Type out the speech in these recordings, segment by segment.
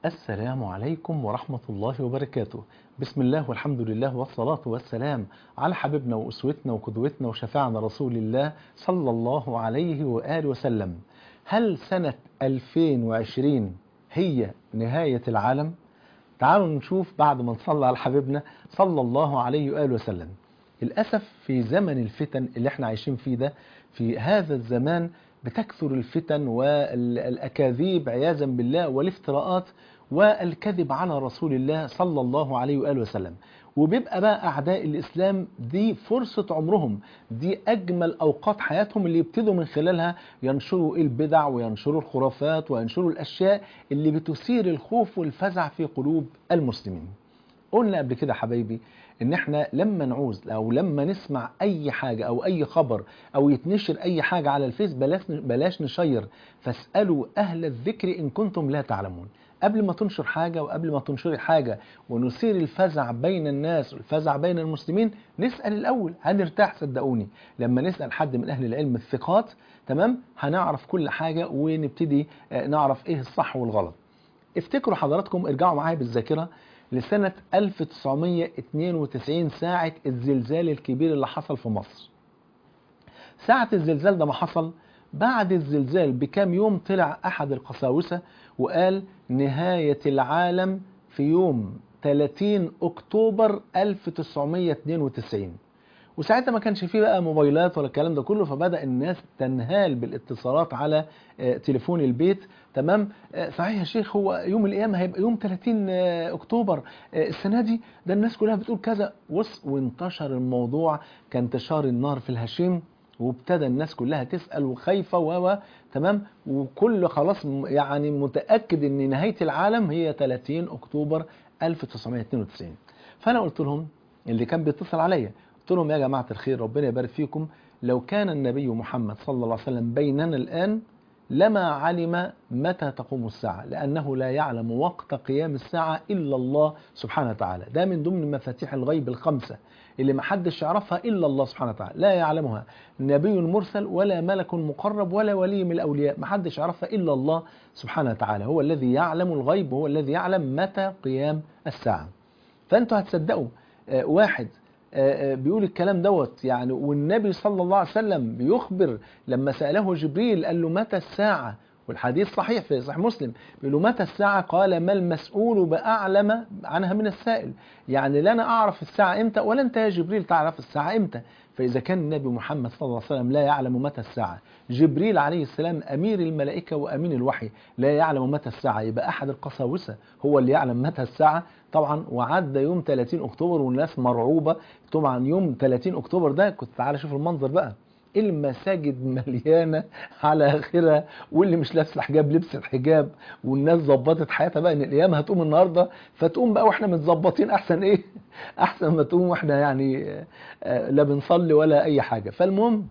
السلام عليكم ورحمة الله وبركاته بسم الله والحمد لله والصلاة والسلام على حبيبنا وأسوتنا وقدوتنا وشفاعنا رسول الله صلى الله عليه وآله وسلم هل سنة 2020 هي نهاية العالم؟ تعالوا نشوف بعد ما نصلى على حبيبنا صلى الله عليه وآله وسلم للأسف في زمن الفتن اللي احنا عايشين فيه ده في هذا الزمان بتكثر الفتن والأكاذيب عياذا بالله والافتراءات والكذب على رسول الله صلى الله عليه وآله وسلم وبيبقى بقى أعداء الإسلام دي فرصة عمرهم دي أجمل أوقات حياتهم اللي يبتدوا من خلالها ينشروا البدع وينشروا الخرافات وينشروا الأشياء اللي بتثير الخوف والفزع في قلوب المسلمين قلنا قبل كده حبايبي ان احنا لما نعوز او لما نسمع اي حاجة او اي خبر او يتنشر اي حاجة على الفيس بلاش بلاش نشير فاسألوا اهل الذكر ان كنتم لا تعلمون قبل ما تنشر حاجة وقبل ما تنشري حاجة ونثير الفزع بين الناس والفزع بين المسلمين نسأل الأول هنرتاح صدقوني لما نسأل حد من أهل العلم الثقات تمام هنعرف كل حاجة ونبتدي نعرف إيه الصح والغلط افتكروا حضراتكم ارجعوا معايا بالذاكرة لسنة 1992 ساعة الزلزال الكبير اللي حصل في مصر ساعة الزلزال ده ما حصل بعد الزلزال بكام يوم طلع أحد القساوسة وقال نهاية العالم في يوم 30 أكتوبر 1992 وساعتها ما كانش فيه بقى موبايلات ولا الكلام ده كله فبدأ الناس تنهال بالاتصالات على تليفون البيت تمام صحيح يا شيخ هو يوم القيامة هيبقى يوم 30 أكتوبر السنة دي ده الناس كلها بتقول كذا وانتشر الموضوع كانتشار النار في الهشيم وابتدى الناس كلها تسأل وخايفة و تمام وكل خلاص يعني متأكد ان نهاية العالم هي 30 اكتوبر 1992 فانا قلت لهم اللي كان بيتصل عليا قلت لهم يا جماعة الخير ربنا يبارك فيكم لو كان النبي محمد صلى الله عليه وسلم بيننا الآن لما علم متى تقوم الساعة لأنه لا يعلم وقت قيام الساعة إلا الله سبحانه وتعالى ده من ضمن مفاتيح الغيب الخمسة اللي ما حدش يعرفها إلا الله سبحانه وتعالى لا يعلمها نبي مرسل ولا ملك مقرب ولا ولي من الأولياء ما حدش يعرفها إلا الله سبحانه وتعالى هو الذي يعلم الغيب هو الذي يعلم متى قيام الساعة فأنتوا هتصدقوا واحد بيقول الكلام دوت يعني والنبي صلى الله عليه وسلم بيخبر لما سأله جبريل قال له متى الساعة والحديث صحيح في صحيح مسلم بيقول له متى الساعة قال ما المسؤول بأعلم عنها من السائل يعني لا أنا أعرف الساعة إمتى ولا أنت يا جبريل تعرف الساعة إمتى فإذا كان النبي محمد صلى الله عليه وسلم لا يعلم متى الساعة جبريل عليه السلام أمير الملائكة وأمين الوحي لا يعلم متى الساعة يبقى أحد القساوسة هو اللي يعلم متى الساعة طبعا وعدى يوم 30 أكتوبر والناس مرعوبة طبعا يوم 30 أكتوبر ده كنت تعالى شوف المنظر بقى المساجد مليانة على آخرها واللي مش لابس الحجاب لبس الحجاب والناس ظبطت حياتها بقى ان الأيام هتقوم النهاردة فتقوم بقى واحنا متظبطين أحسن إيه أحسن ما تقوم واحنا يعني لا بنصلي ولا أي حاجة فالمهم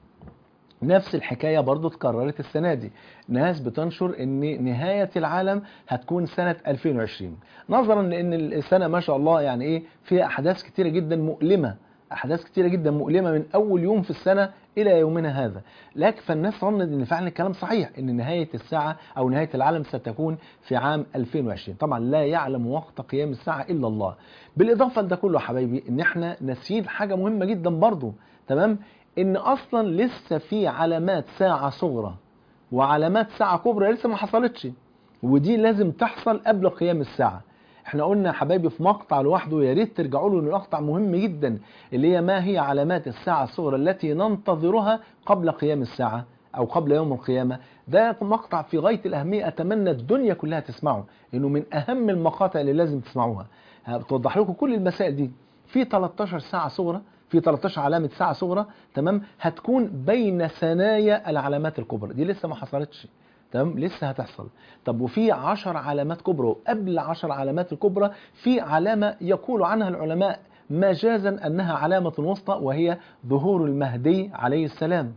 نفس الحكاية برضو اتكررت السنة دي ناس بتنشر ان نهاية العالم هتكون سنة 2020 نظرا لان السنة ما شاء الله يعني ايه فيها احداث كتيرة جدا مؤلمة احداث كتيرة جدا مؤلمة من اول يوم في السنة الى يومنا هذا لكن فالناس ظنت ان فعلا الكلام صحيح ان نهاية الساعة او نهاية العالم ستكون في عام 2020 طبعا لا يعلم وقت قيام الساعة الا الله بالاضافة لده كله يا حبايبي ان احنا نسيد حاجة مهمة جدا برضو تمام ان اصلا لسه في علامات ساعة صغرى وعلامات ساعة كبرى لسه ما حصلتش ودي لازم تحصل قبل قيام الساعة احنا قلنا يا حبايبي في مقطع لوحده يا ريت ترجعوا له مقطع مهم جدا اللي هي ما هي علامات الساعة الصغرى التي ننتظرها قبل قيام الساعة او قبل يوم القيامة ده مقطع في غاية الاهمية اتمنى الدنيا كلها تسمعه انه من اهم المقاطع اللي لازم تسمعوها بتوضح لكم كل المسائل دي في 13 ساعة صغرى في 13 علامة ساعة صغرى تمام هتكون بين ثنايا العلامات الكبرى دي لسه ما حصلتش تمام لسه هتحصل طب وفي 10 علامات كبرى وقبل 10 علامات الكبرى في علامة يقول عنها العلماء مجازا أنها علامة وسطى وهي ظهور المهدي عليه السلام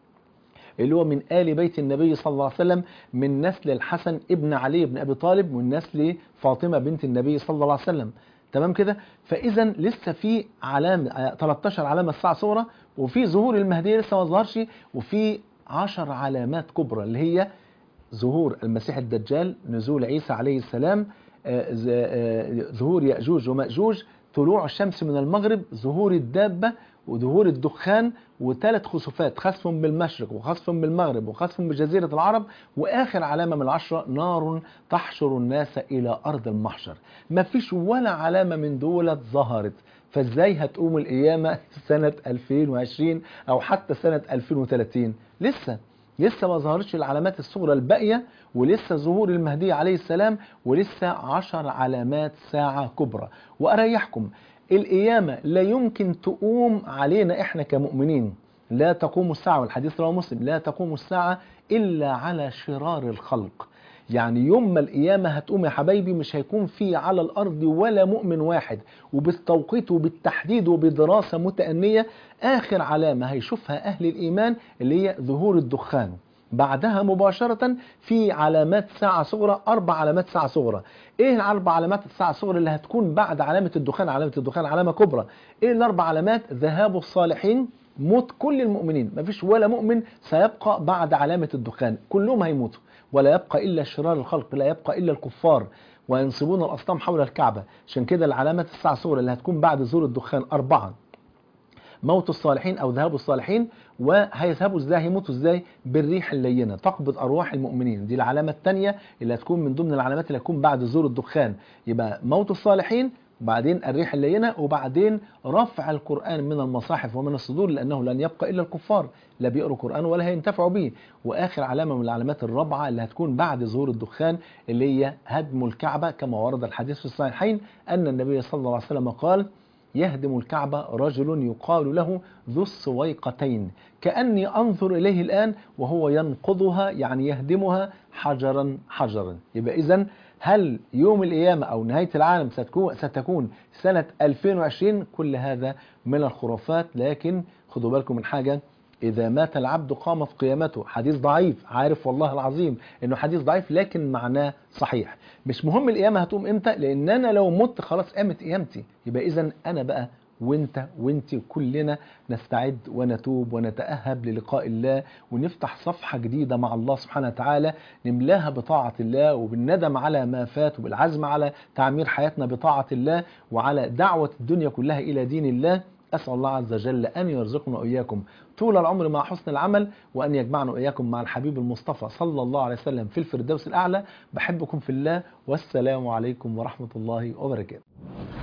اللي هو من آل بيت النبي صلى الله عليه وسلم من نسل الحسن ابن علي بن أبي طالب ومن نسل فاطمة بنت النبي صلى الله عليه وسلم تمام كده فاذا لسه في علامه 13 علامه الساعه صغرى وفي ظهور المهدي لسه ما ظهرش وفي 10 علامات كبرى اللي هي ظهور المسيح الدجال نزول عيسى عليه السلام آه، ز- آه، ظهور يأجوج ومأجوج طلوع الشمس من المغرب ظهور الدابة وظهور الدخان وثلاث خسوفات خسف بالمشرق وخسف بالمغرب وخسف بجزيرة العرب وآخر علامة من العشرة نار تحشر الناس إلى أرض المحشر ما فيش ولا علامة من دولت ظهرت فازاي هتقوم القيامة سنة 2020 أو حتى سنة 2030 لسه لسه ما ظهرتش العلامات الصغرى الباقية ولسه ظهور المهدي عليه السلام ولسه عشر علامات ساعة كبرى وأريحكم القيامة لا يمكن تقوم علينا إحنا كمؤمنين لا تقوم الساعة والحديث رواه مسلم لا تقوم الساعة إلا على شرار الخلق يعني يوم ما القيامة هتقوم يا حبايبي مش هيكون في على الأرض ولا مؤمن واحد وبالتوقيت وبالتحديد وبدراسة متأنية آخر علامة هيشوفها أهل الإيمان اللي هي ظهور الدخان بعدها مباشرة في علامات ساعة صغرى أربع علامات ساعة صغرى إيه الأربع علامات الساعة الصغرى اللي هتكون بعد علامة الدخان علامة الدخان علامة كبرى إيه الأربع علامات ذهاب الصالحين موت كل المؤمنين مفيش ولا مؤمن سيبقى بعد علامة الدخان كلهم هيموتوا ولا يبقى إلا شرار الخلق لا يبقى إلا الكفار وينصبون الأصنام حول الكعبة عشان كده العلامات الساعة الصغرى اللي هتكون بعد ظهور الدخان أربعة موت الصالحين او ذهاب الصالحين وهيذهبوا ازاي هيموتوا ازاي بالريح اللينه تقبض ارواح المؤمنين دي العلامه الثانيه اللي هتكون من ضمن العلامات اللي هتكون بعد ظهور الدخان يبقى موت الصالحين وبعدين الريح اللينه وبعدين رفع القران من المصاحف ومن الصدور لانه لن يبقى الا الكفار لا بيقروا قران ولا هينتفعوا به واخر علامه من العلامات الرابعه اللي هتكون بعد ظهور الدخان اللي هي هدم الكعبه كما ورد الحديث في الصحيحين ان النبي صلى الله عليه وسلم قال يهدم الكعبة رجل يقال له ذو السويقتين كأني أنظر إليه الآن وهو ينقضها يعني يهدمها حجرا حجرا يبقى إذن هل يوم القيامة أو نهاية العالم ستكون, ستكون سنة 2020 كل هذا من الخرافات لكن خدوا بالكم من حاجة إذا مات العبد قامت قيامته حديث ضعيف عارف والله العظيم إنه حديث ضعيف لكن معناه صحيح مش مهم القيامة هتقوم إمتى لأن أنا لو مت خلاص قامت قيامتي يبقى إذا أنا بقى وانت وانت كلنا نستعد ونتوب ونتأهب للقاء الله ونفتح صفحة جديدة مع الله سبحانه وتعالى نملاها بطاعة الله وبالندم على ما فات وبالعزم على تعمير حياتنا بطاعة الله وعلى دعوة الدنيا كلها إلى دين الله أسأل الله عز وجل أن يرزقنا وإياكم طول العمر مع حسن العمل وأن يجمعنا وإياكم مع الحبيب المصطفى صلى الله عليه وسلم في الفردوس الأعلى بحبكم في الله والسلام عليكم ورحمة الله وبركاته